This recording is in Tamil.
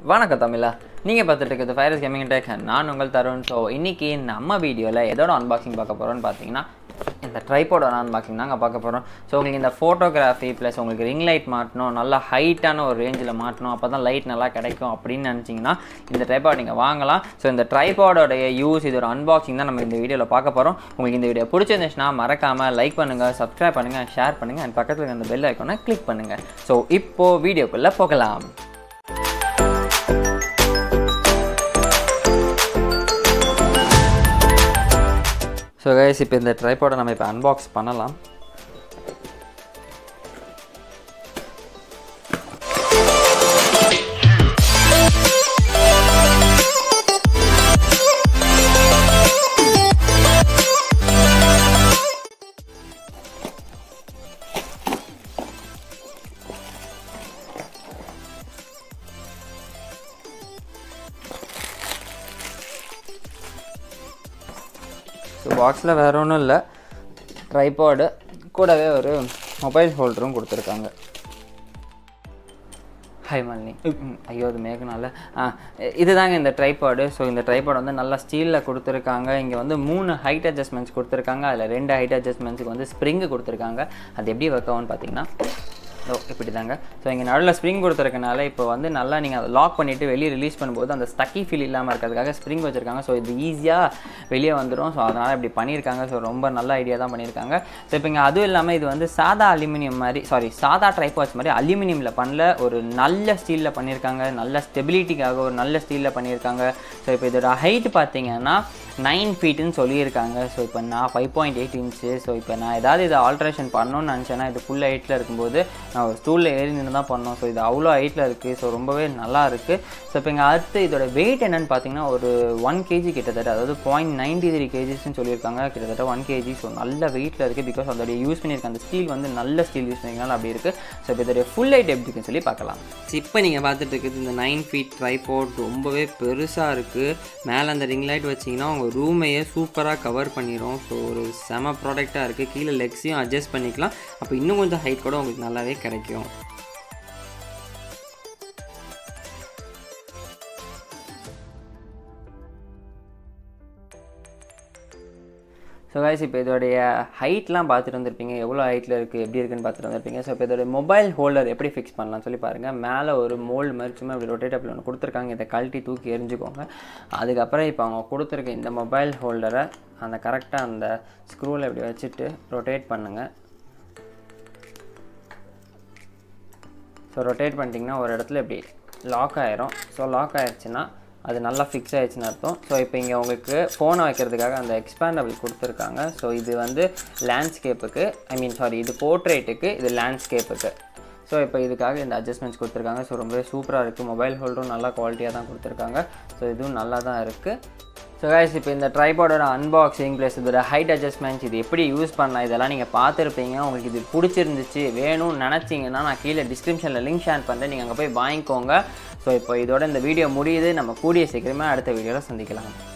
வணக்கம் தமிழா நீங்கள் பார்த்துட்டு இருக்கிறது ஃபைரஸ் கேமிங் டெக் நான் உங்கள் தருண் ஸோ இன்றைக்கி நம்ம வீடியோவில் எதோட அன்பாக்சிங் பார்க்க போகிறோம்னு பார்த்தீங்கன்னா இந்த ட்ரைப்போட அன்பாக்சிங் தாங்க பார்க்க போகிறோம் ஸோ உங்களுக்கு இந்த ஃபோட்டோகிராஃபி ப்ளஸ் உங்களுக்கு ரிங் லைட் மாட்டணும் நல்லா ஹைட்டான ஒரு ரேஞ்சில் மாட்டணும் அப்போ தான் லைட் நல்லா கிடைக்கும் அப்படின்னு நினச்சிங்கன்னா இந்த ட்ரைபாட் நீங்கள் வாங்கலாம் ஸோ இந்த ட்ரைபாடோடைய யூஸ் இதோட அன்பாக்சிங் தான் நம்ம இந்த வீடியோவில் பார்க்க போகிறோம் உங்களுக்கு இந்த வீடியோ பிடிச்சிருந்துச்சுன்னா மறக்காமல் லைக் பண்ணுங்கள் சப்ஸ்கிரைப் பண்ணுங்கள் ஷேர் பண்ணுங்கள் அண்ட் பக்கத்தில் இருக்க அந்த பெல் ஐக்கானை கிளிக் பண்ணுங்கள் ஸோ இப்போது வீடியோக்குள்ளே போகலாம் ஸோ கைஸ் இப்போ இந்த ட்ரைபாடை நம்ம இப்போ அன்பாக்ஸ் பண்ணலாம் ஸோ பாக்ஸில் வேறு ஒன்றும் இல்லை ட்ரைபாடு கூடவே ஒரு மொபைல் ஹோல்டரும் கொடுத்துருக்காங்க ஹாய் மாலினி ம், ஐயோ அது மேகனால ஆ இதுதாங்க இந்த ட்ரைபாடு ஸோ இந்த ட்ரைபாடு வந்து நல்லா ஸ்டீலில் கொடுத்துருக்காங்க இங்கே வந்து மூணு ஹைட் அட்ஜஸ்ட்மெண்ட்ஸ் கொடுத்துருக்காங்க அதில் ரெண்டு ஹைட் அட்ஜஸ்ட்மெண்ட்ஸுக்கு வந்து ஸ்ப்ரிங்கு கொடுத்துருக்காங்க அது எப்படி ஒர்க் ஆகும்னு பார்த்தீங்கன்னா ஓ இப்படி தாங்க ஸோ இங்கே நடுவில் ஸ்ப்ரிங் கொடுத்துருக்கனால இப்போ வந்து நல்லா நீங்கள் அதை லாக் பண்ணிவிட்டு வெளியே ரிலீஸ் பண்ணும்போது அந்த ஸ்டக்கி ஃபீல் இல்லாமல் இருக்கிறதுக்காக ஸ்ப்ரிங் வச்சுருக்காங்க ஸோ இது ஈஸியாக வெளியே வந்துடும் ஸோ அதனால் இப்படி பண்ணியிருக்காங்க ஸோ ரொம்ப நல்ல ஐடியா தான் பண்ணியிருக்காங்க ஸோ இப்போ இங்கே அதுவும் இல்லாமல் இது வந்து சாதா அலுமினியம் மாதிரி சாரி சாதா ட்ரைபாட்ஸ் மாதிரி அலுமினியமில் பண்ணல ஒரு நல்ல ஸ்டீலில் பண்ணியிருக்காங்க நல்ல ஸ்டெபிலிட்டிக்காக ஒரு நல்ல ஸ்டீலில் பண்ணியிருக்காங்க ஸோ இப்போ இதோட ஹைட் பார்த்தீங்கன்னா நைன் ஃபீட்டுன்னு சொல்லியிருக்காங்க ஸோ இப்போ நான் five point eight inch so இப்போ நான் ஏதாவது இதை ஆல்ட்ரேஷன் பண்ணணும்னு நினச்சேன்னா இது ஃபுல் ஹைட்டில் இருக்கும்போது நான் ஒரு ஸ்டூலில் ஏறி நின்று தான் பண்ணோம் ஸோ இது அவ்வளோ ஹைட்டில் இருக்குது ஸோ ரொம்பவே நல்லா இருக்குது ஸோ இப்போ இங்கே அடுத்து இதோட வெயிட் என்னன்னு பார்த்தீங்கன்னா ஒரு ஒன் கேஜி கிட்டத்தட்ட அதாவது பாயிண்ட் நைன்டி த்ரீ கேஜிஸ்னு சொல்லியிருக்காங்க கிட்டத்தட்ட ஒன் கேஜி ஸோ நல்ல வெயிட்டில் இருக்குது பிகாஸ் அதோட யூஸ் பண்ணியிருக்க அந்த ஸ்டீல் வந்து நல்ல ஸ்டீல் யூஸ் பண்ணியிருக்கனால அப்படி இருக்குது ஸோ இப்போ இதோட ஃபுல் ஹைட் எப்படி இருக்குன்னு சொல்லி பார்க்கலாம் இப்போ நீங்கள் பார்த்துட்டு இருக்குது இந்த நைன் ஃபீட் ட்ரைபோர்ட் ரொம்பவே பெருசாக இருக்குது மேலே அந்த ரிங் லைட் வச்சிங்கன்னா உங்கள் ரூமையே சூப்பராக கவர் பண்ணிடும் ஸோ ஒரு செம ப்ராடக்டாக இருக்குது கீழே லெக்ஸையும் அட்ஜஸ்ட் பண்ணிக்கலாம் அப்போ இன்னும் கொஞ்சம் ஹைட் கூட உங்களுக்கு நல்லாவே கிடைக்கும் ஸோ கைஸ் இப்போ இதோடைய ஹைட்லாம் பார்த்துட்டு வந்திருப்பீங்க எவ்வளோ ஹைட்டில் இருக்குது எப்படி இருக்குன்னு பார்த்துட்டு வந்திருப்பீங்க ஸோ இப்போ இதோட மொபைல் ஹோல்டர் எப்படி ஃபிக்ஸ் பண்ணலாம்னு சொல்லி பாருங்கள் மேலே ஒரு மோல்டு மாதிரி சும்மா இப்படி ரொட்டேட்டபிள் ஒன்று கொடுத்துருக்காங்க இதை கழட்டி தூக்கி எரிஞ்சுக்கோங்க அதுக்கப்புறம் இப்போ அவங்க கொடுத்துருக்க இந்த மொபைல் ஹோல்டரை அந்த கரெக்டாக அந்த ஸ்க்ரூவில் இப்படி வச்சுட்டு ரொட்டேட் பண்ணுங்கள் ஸோ ரொட்டேட் பண்ணிட்டீங்கன்னா ஒரு இடத்துல இப்படி லாக் ஆயிரும் ஸோ லாக் ஆயிடுச்சுன்னா அது நல்லா ஃபிக்ஸ் ஆயிடுச்சுன்னு அர்த்தம் ஸோ இப்போ இங்கே உங்களுக்கு ஃபோனை வைக்கிறதுக்காக அந்த எக்ஸ்பேண்டபிள் கொடுத்துருக்காங்க ஸோ இது வந்து லேண்ட்ஸ்கேப்புக்கு ஐ மீன் சாரி இது போர்ட்ரேட்டுக்கு இது லேண்ட்ஸ்கேப்புக்கு ஸோ இப்போ இதுக்காக இந்த அட்ஜஸ்ட்மெண்ட்ஸ் கொடுத்துருக்காங்க ஸோ ரொம்பவே சூப்பராக இருக்குது மொபைல் ஹோல்டரும் நல்லா குவாலிட்டியாக தான் கொடுத்துருக்காங்க ஸோ இதுவும் நல்லா தான் இருக்குது ஸோ கைஸ் இப்போ இந்த ட்ரைபாடோட அன்பாக்சிங் ப்ளஸ் இதோட ஹைட் அட்ஜஸ்ட்மெண்ட்ஸ் இது எப்படி யூஸ் பண்ணலாம் இதெல்லாம் நீங்கள் பார்த்துருப்பீங்க உங்களுக்கு இது பிடிச்சிருந்துச்சு வேணும்னு நினச்சிங்கன்னா நான் கீழே டிஸ்கிரிப்ஷனில் லிங்க் ஷேர் பண்ணுறேன் நீங்கள் அங்கே போய் வாங்கிக்கோங்க ஸோ இப்போ இதோட இந்த வீடியோ முடியுது நம்ம கூடிய சீக்கிரமே அடுத்த வீடியோவில் சந்திக்கலாம்